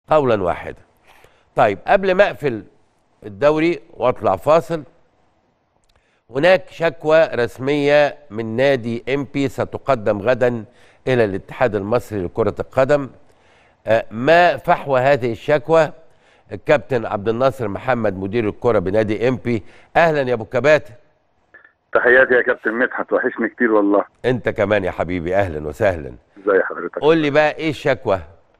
قولا واحدا طيب قبل ما اقفل الدوري واطلع فاصل هناك شكوى رسميه من نادي امبي ستقدم غدا الى الاتحاد المصري لكره القدم آه، ما فحوى هذه الشكوى الكابتن عبد الناصر محمد مدير الكره بنادي امبي اهلا يا ابو كباتن تحياتي يا كابتن مدحت وحشني كتير والله انت كمان يا حبيبي اهلا وسهلا ازي حضرتك قول لي بقى ايه الشكوى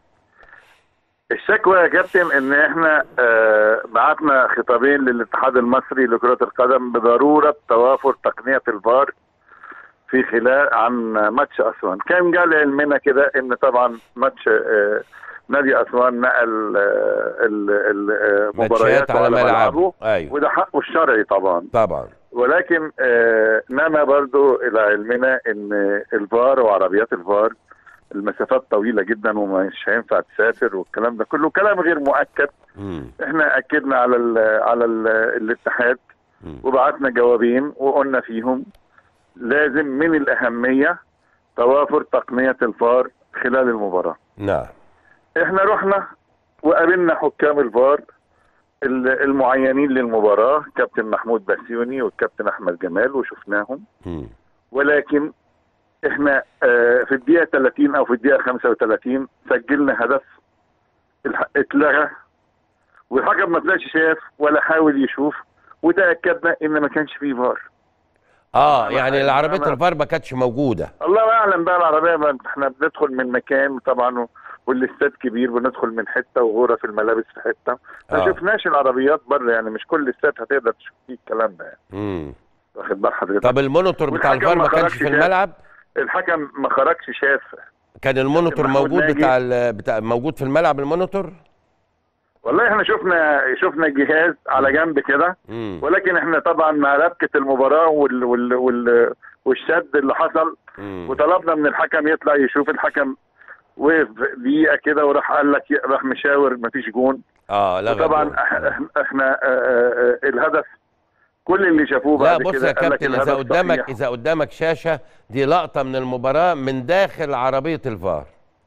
الشكوى يا كابتن ان احنا آه بعتنا خطابين للاتحاد المصري لكرة القدم بضرورة توافر تقنية الفار في خلال عن ماتش اسوان كان جاء لعلمنا كده ان طبعا ماتش آه نادي اسوان نقل آه ال- ال- آه، ماتشات مبارياته على ملعبه ملعبه ايوه وده حقه الشرعي طبعا طبعا ولكن آه نما برضو الى علمنا ان الفار وعربيات الفار المسافات طويله جدا ومش هينفع تسافر والكلام ده كله كلام غير مؤكد مم. احنا اكدنا على ال على ال الاتحاد مم. وبعتنا جوابين وقلنا فيهم لازم من الاهميه توافر تقنيه الفار خلال المباراه نعم احنا رحنا وقابلنا حكام الفار ال- المعينين للمباراه كابتن محمود بسيوني والكابتن احمد جمال وشفناهم مم. ولكن احنا آه، في الدقيقه 30 او في الدقيقه 35 سجلنا هدف الح- اتلغى والحكم ما طلعش شاف ولا حاول يشوف وتاكدنا ان ما كانش فيه فار اه أنا- يعني العربيه أنا- الفار ما كانتش موجوده الله اعلم بقى العربيه ما احنا بندخل من مكان طبعا والاستاد كبير بندخل من حته وغرف الملابس في حته ما آه. شفناش العربيات بره يعني مش كل استاد هتقدر تشوف فيه الكلام ده يعني مم. واخد بال حضرتك طب المونيتور بتاع والحكم الفار ما ما كانش خرجش في شاف. الملعب الحكم ما خرجش شاف كان المونيتور محمود موجود ناجي. بتاع ال- بتاع موجود في الملعب المونيتور والله احنا شفنا شفنا جهاز على جنب كده مم. ولكن احنا طبعا مع ربكه المباراه وال وال وال والشد اللي حصل مم. وطلبنا من الحكم يطلع يشوف الحكم وقف دقيقه كده وراح قال لك راح مشاور مفيش جون اه لا وطبعا إح- احنا آه، آه، آه، الهدف كل اللي شافوه لا بعد بص كده يا قال لك كابتن اذا الهدف قدامك صحيح. اذا قدامك شاشه دي لقطه من المباراه من داخل عربيه الفار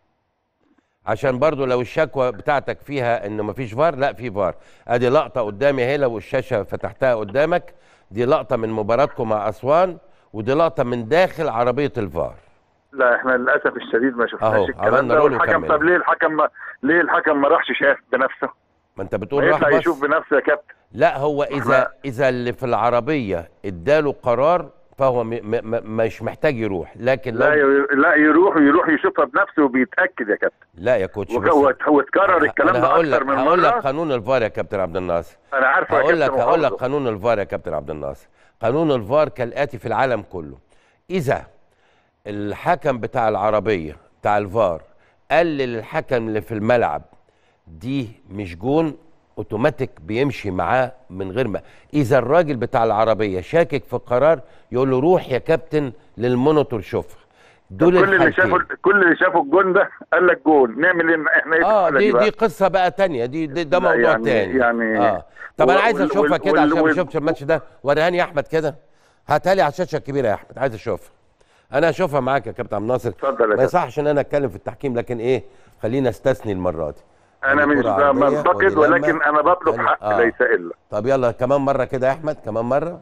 عشان برضو لو الشكوى بتاعتك فيها ان مفيش فار لا في فار ادي لقطه قدامي اهي لو الشاشه فتحتها قدامك دي لقطه من مباراتكم مع اسوان ودي لقطه من داخل عربيه الفار لا احنا للاسف الشديد ما أهو، شفناش الكلام عملنا ده رول والحكم وكملنا. طب ليه الحكم ما ليه الحكم ما راحش شاف بنفسه ما انت ما بتقول راح يطلع بس يشوف بنفسه يا كابتن لا هو اذا إحنا- اذا اللي في العربيه اداله قرار فهو م م م مش محتاج يروح لكن لا لو ي- لا يروح يروح يشوفها بنفسه وبيتاكد يا كابتن لا يا كوتش وك- بس وت- وتكرر الكلام انا ده هقول لك اكتر من هقول لك مره قانون الفار يا كابتن عبد الناصر انا عارفه يا هقول لك كابتن هقول لك وحافظه. قانون الفار يا كابتن عبد الناصر قانون الفار كالاتي في العالم كله اذا الحكم بتاع العربيه بتاع الفار قال للحكم اللي في الملعب دي مش جون اوتوماتيك بيمشي معاه من غير ما اذا الراجل بتاع العربيه شاكك في القرار يقول له روح يا كابتن للمونيتور شوفها دول كل اللي الحالتين. شافوا كل اللي شافوا الجون ده قال لك جول نعمل ايه احنا ايه في اه الحالة دي بقى؟ دي قصه بقى تانية دي, دي ده لا موضوع يعني- تاني يعني- اه طب انا و- عايز وال- اشوفها وال- كده عشان ما وال- شفتش الماتش ده وريهاني يا احمد كده هاتها لي على الشاشه الكبيره يا احمد عايز اشوفها انا اشوفها معاك يا كابتن عبد الناصر اتفضل يا ما كابتن يصحش ان انا اتكلم في التحكيم لكن ايه خلينا استثني المره دي انا ادي مش كرة عرضية، بنتقد ودي ولكن لمة، انا بطلب والتانية- حق آه. ليس الا طب يلا كمان مره كده يا احمد كمان مره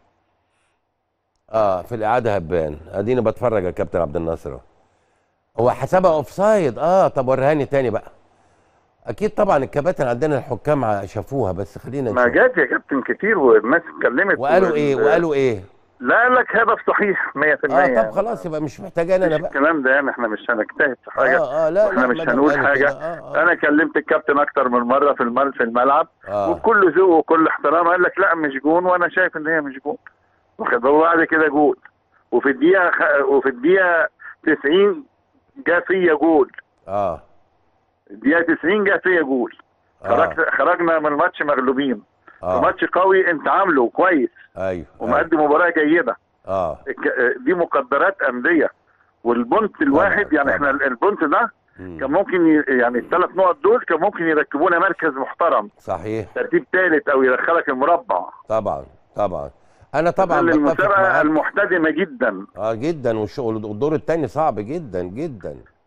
اه في الاعاده هبان اديني بتفرج يا كابتن عبد الناصر أهو. هو حسبها اوف سايد اه طب وريهاني تاني بقى اكيد طبعا الكباتن عندنا الحكام ع- شافوها بس خلينا ما نشوف جات يا كابتن كتير والناس اتكلمت وقالوا وال- ايه وقالوا ايه لا قال لك هدف صحيح 100% اه طب يعني. خلاص يبقى مش محتاجاني انا مش بقى الكلام ده يعني احنا مش هنجتهد في حاجه اه اه لا واحنا لا مش ما دام هنقول قالوا حاجه كده، آه آه. انا كلمت الكابتن اكتر من مره في المل في الملعب آه. وبكل ذوق وكل احترام قال لك لا مش جون وانا شايف ان هي مش جون واخد هو بعد كده جول وفي الدقيقه خ... وفي الدقيقه 90 جه فيا جول اه الدقيقه 90 جه فيا جول آه. خرجت خرجنا من الماتش مغلوبين اه ماتش قوي انت عامله كويس ايوه أيوة. ومقدم مباراه جيده اه الك- دي مقدرات انديه والبونت الواحد يعني طبعاً. احنا البونت ده مم. كان ممكن ي... يعني الثلاث نقط دول كان ممكن يركبونا مركز محترم صحيح ترتيب ثالث او يدخلك المربع طبعا طبعا انا طبعا ظل بتفق المسابقه معاك المحتدمه جدا اه جدا والشغل والدور الثاني صعب جدا جدا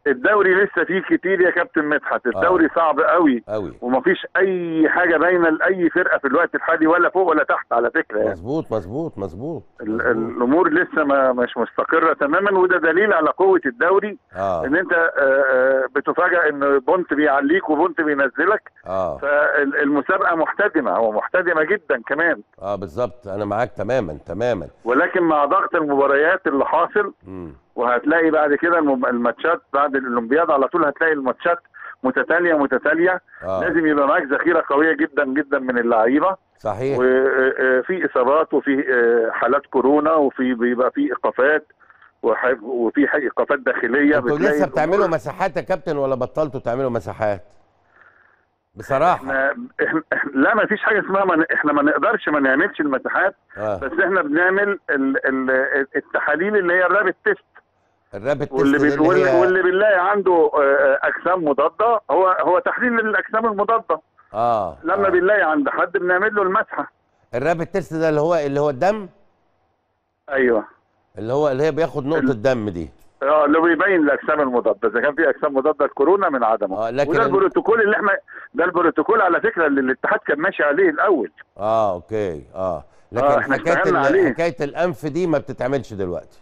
الدوري لسه فيه كتير يا كابتن مدحت الدوري صعب قوي قوي ومفيش اي حاجه باينه لاي فرقه في الوقت الحالي ولا فوق ولا تحت على فكره يعني مظبوط مظبوط مظبوط ال- مظبوط. الامور لسه ما مش مستقره تماما وده دليل على قوه الدوري اه ان انت آه، آه، بتفاجئ ان بونت بيعليك وبونت بينزلك اه فالمسابقه محتدمه هو محتدمه جدا كمان اه بالظبط انا معاك تماما تماما ولكن مع ضغط المباريات اللي حاصل مم. وهتلاقي بعد كده الم- الماتشات بعد الاولمبياد على طول هتلاقي الماتشات متتاليه متتاليه اه لازم يبقى معاك ذخيره قويه جدا جدا من اللعيبه صحيح وفي اصابات وفي آه، حالات كورونا وفي بيبقى في ايقافات وح- وفي ح- ايقافات داخليه انتوا بتلاقي لسه الأمور- بتعملوا مساحات يا كابتن ولا بطلتوا تعملوا مساحات بصراحه احنا احنا لا ما فيش حاجه اسمها ما ن- احنا ما نقدرش ما نعملش المساحات اه بس احنا بنعمل ال ال التحاليل اللي هي الرابط تيست الرابط واللي تيست بي دي اللي واللي, هي واللي بنلاقي عنده آه، اجسام مضاده هو هو تحليل الاجسام المضاده اه لما آه. بنلاقي عند حد بنعمل له المسحه الرابط تيست ده اللي هو اللي هو الدم ايوه اللي هو اللي هي بياخد نقطه دم دي اه اللي بيبين الاجسام المضاده اذا كان في اجسام مضاده للكورونا من عدمه آه، لكن وده ال- البروتوكول اللي احنا ده البروتوكول على فكره اللي الاتحاد كان ماشي عليه الاول اه اوكي اه لكن آه، إحنا حكايه اشتغلنا ال- عليه. حكايه الانف دي ما بتتعملش دلوقتي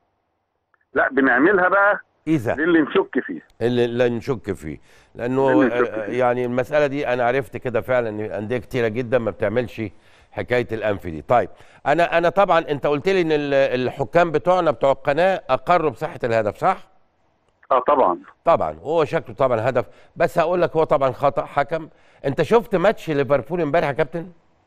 لا بنعملها بقى اذا دي اللي نشك فيه اللي لا نشك فيه لانه اللي نشك آه، فيه. يعني المساله دي انا عرفت كده فعلا ان انديه كتيره جدا ما بتعملش حكايه الانف دي طيب انا انا طبعا انت قلت لي ان ال- الحكام بتوعنا بتوع القناه اقروا بصحه الهدف صح اه طبعا طبعا هو شكله طبعا هدف بس هقول لك هو طبعا خطا حكم انت شفت ماتش ليفربول امبارح يا كابتن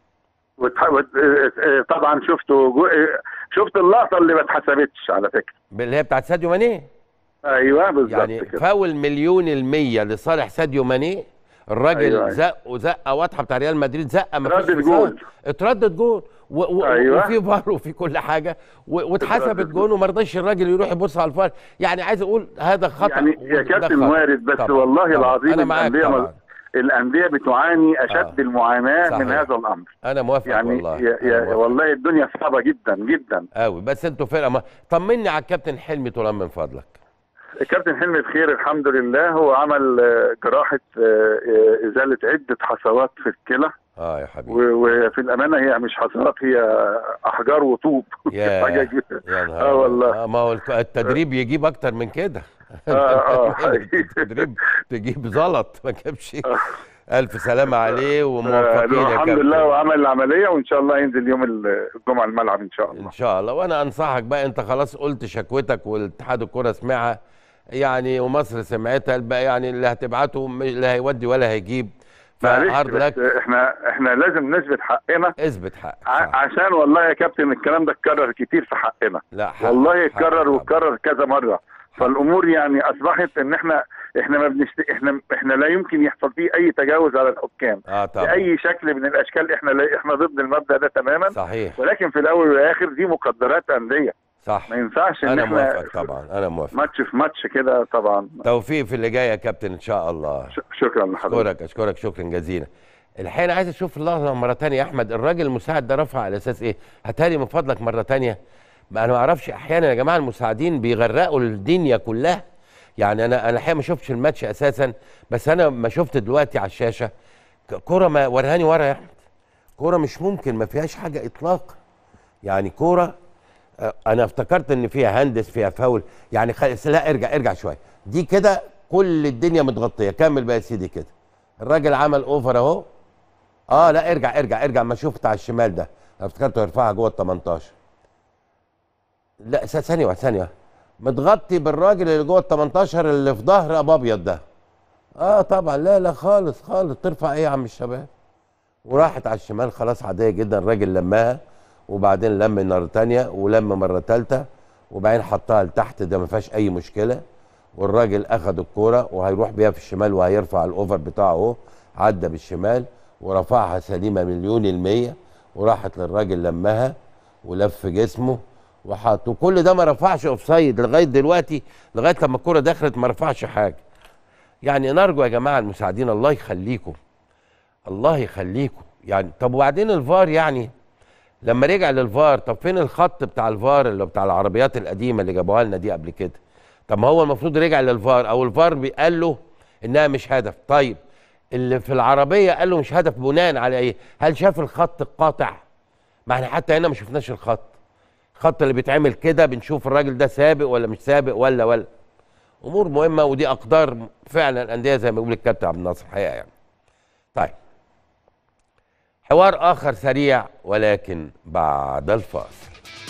وتح... وت... آه، آه، طبعا شفته جو... آه، شفت اللقطه اللي ما اتحسبتش على فكره اللي هي بتاعت ساديو ماني ايوه بالظبط يعني كده فاول مليون المية لصالح ساديو ماني الراجل أيوة، أيوة. زق وزقه واضحه بتاع ريال مدريد زقه ما ردت فيش جول. اتردد جول و و أيوة. وفي فار وفي كل حاجه و- واتحسبت اتردد جول وما رضاش الراجل يروح يبص على الفار يعني عايز اقول هذا خطا يعني يا وده كابتن خطأ. وارد بس طبعاً، والله طبعاً. العظيم انا معاك الأندية طبعا مز- الانديه بتعاني اشد آه. المعاناه من صحيح. هذا الامر انا موافق يعني والله يا أنا يا موافق. والله الدنيا صعبه جدا جدا قوي بس انتوا فرقه ما... طمني على الكابتن حلمي طولان من فضلك الكابتن حلمي بخير الحمد لله هو عمل آه، جراحه آه، آه، ازاله عده حصوات في الكلى اه يا حبيبي و- وفي الامانه هي مش حصوات هي احجار وطوب يا حاجه كده يا نهار اه والله آه ما هو الك- التدريب يجيب اكتر من كده اه اه حقيقي. التدريب تجيب زلط ما جابش الف سلامه عليه آه، وموفقين يا الحمد كابتن لله وعمل العمليه وان شاء الله ينزل يوم الجمعه الملعب ان شاء الله ان شاء الله وانا انصحك بقى انت خلاص قلت شكوتك والاتحاد الكره سمعها يعني ومصر سمعتها البقى يعني اللي هتبعته م- لا هيودي ولا هيجيب معلش فعرض بس لك احنا احنا لازم نثبت حقنا اثبت حقك ع- صح. عشان والله يا كابتن الكلام ده اتكرر كتير في حقنا لا حق والله حق اتكرر طبعاً. واتكرر كذا مره فالامور يعني اصبحت ان احنا احنا ما بنشت... احنا احنا لا يمكن يحصل فيه اي تجاوز على الحكام اه طبعا باي شكل من الاشكال احنا لا احنا ضد المبدا ده تماما صحيح ولكن في الاول والاخر دي مقدرات انديه صح ما ينفعش ان انا احنا موافق طبعا انا موافق ماتش في ماتش كده طبعا توفيق في اللي جاي يا كابتن ان شاء الله ش... شكرا لحضرتك اشكرك اشكرك شكرا جزيلا الحقيقه انا عايز اشوف اللحظه مره تانية يا احمد الراجل المساعد ده رفع على اساس ايه هاتالي من فضلك مره تانية ما انا ما اعرفش احيانا يا جماعه المساعدين بيغرقوا الدنيا كلها يعني انا انا الحقيقه ما شفتش الماتش اساسا بس انا ما شفت دلوقتي على الشاشه ك- كره ما ورهاني ورا يا احمد كره مش ممكن ما فيهاش حاجه اطلاقا يعني كوره آه، انا افتكرت ان فيها هندس فيها فاول يعني خ... لا ارجع ارجع شويه دي كده كل الدنيا متغطيه كمل بقى يا سيدي كده الراجل عمل اوفر اهو اه لا ارجع ارجع ارجع ما شفت على الشمال ده انا افتكرته يرفعها جوه ال 18 لا س- ثانيه واحده ثانيه واحدة. متغطي بالراجل اللي جوه ال 18 اللي في ظهر ابو ابيض ده اه طبعا لا لا خالص خالص ترفع ايه يا عم الشباب وراحت على الشمال خلاص عاديه جدا الراجل لماها وبعدين لم مره تانية ولم مره تالتة وبعدين حطها لتحت ده ما فيهاش اي مشكله والراجل اخذ الكوره وهيروح بيها في الشمال وهيرفع الاوفر بتاعه اهو عدى بالشمال ورفعها سليمه مليون المية وراحت للراجل لمها ولف جسمه وحط وكل ده ما رفعش اوفسايد لغايه دلوقتي لغايه لما الكوره دخلت ما رفعش حاجه يعني نرجو يا جماعه المساعدين الله يخليكم الله يخليكم يعني طب وبعدين الفار يعني لما رجع للفار طب فين الخط بتاع الفار اللي بتاع العربيات القديمه اللي جابوها لنا دي قبل كده طب ما هو المفروض رجع للفار او الفار قال له انها مش هدف طيب اللي في العربيه قال له مش هدف بناء على ايه هل شاف الخط القاطع ما احنا حتى هنا ما شفناش الخط الخط اللي بيتعمل كده بنشوف الراجل ده سابق ولا مش سابق ولا ولا امور مهمه ودي اقدار فعلا الانديه زي ما بيقول الكابتن عبد الناصر الحقيقه يعني طيب حوار اخر سريع ولكن بعد الفاصل